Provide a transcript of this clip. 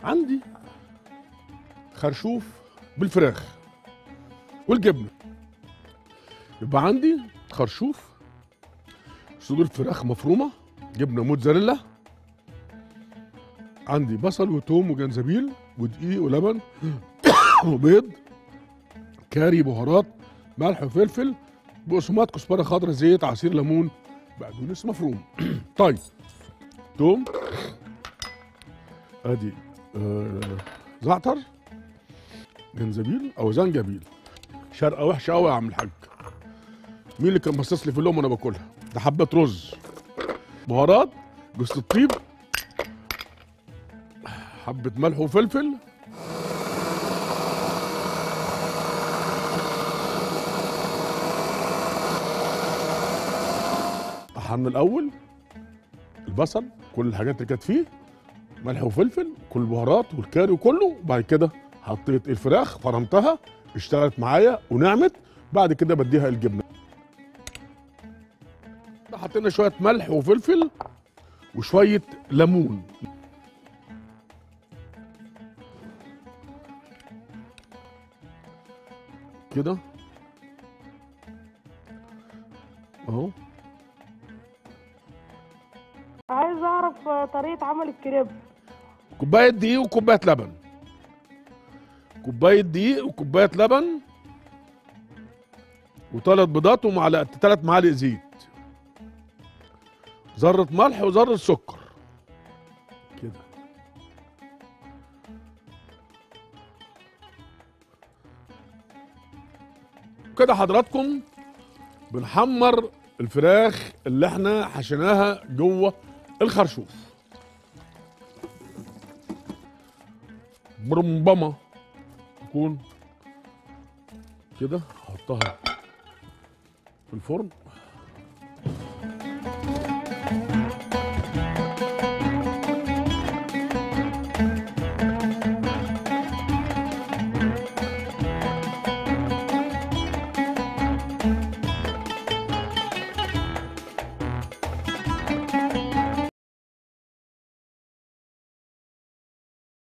عندي خرشوف بالفراخ والجبنه يبقى عندي خرشوف صدور فراخ مفرومه جبنه موتزاريلا عندي بصل وتوم وجنزبيل ودقيق ولبن وبيض كاري بهارات ملح وفلفل بقسماط كزبره خضراء زيت عصير ليمون بقدونس مفروم طيب توم ادي آه زعتر جنزبيل او زنجبيل شرقه وحشه قوي يا عم الحاج مين اللي كان باصص لي في اللقمه وانا باكلها ده حبه رز بهارات جوز الطيب حبه ملح وفلفل طحنا الاول البصل كل الحاجات اللي كانت فيه ملح وفلفل كل البهارات والكاري وكله وبعد كده حطيت الفراخ فرمتها اشتغلت معايا ونعمت بعد كده بديها الجبنه حطينا شويه ملح وفلفل وشويه ليمون كده اهو عايز اعرف طريقة عمل الكريب كوبايه دقيق وكوبايه لبن كوبايه دقيق وكوبايه لبن وثلاث بيضات ومعلقه ثلاث معالق زيت ذره ملح وذره سكر كده كده حضراتكم بنحمر الفراخ اللي احنا حشيناها جوه الخرشوف برمبمه تكون كده احطها في الفرن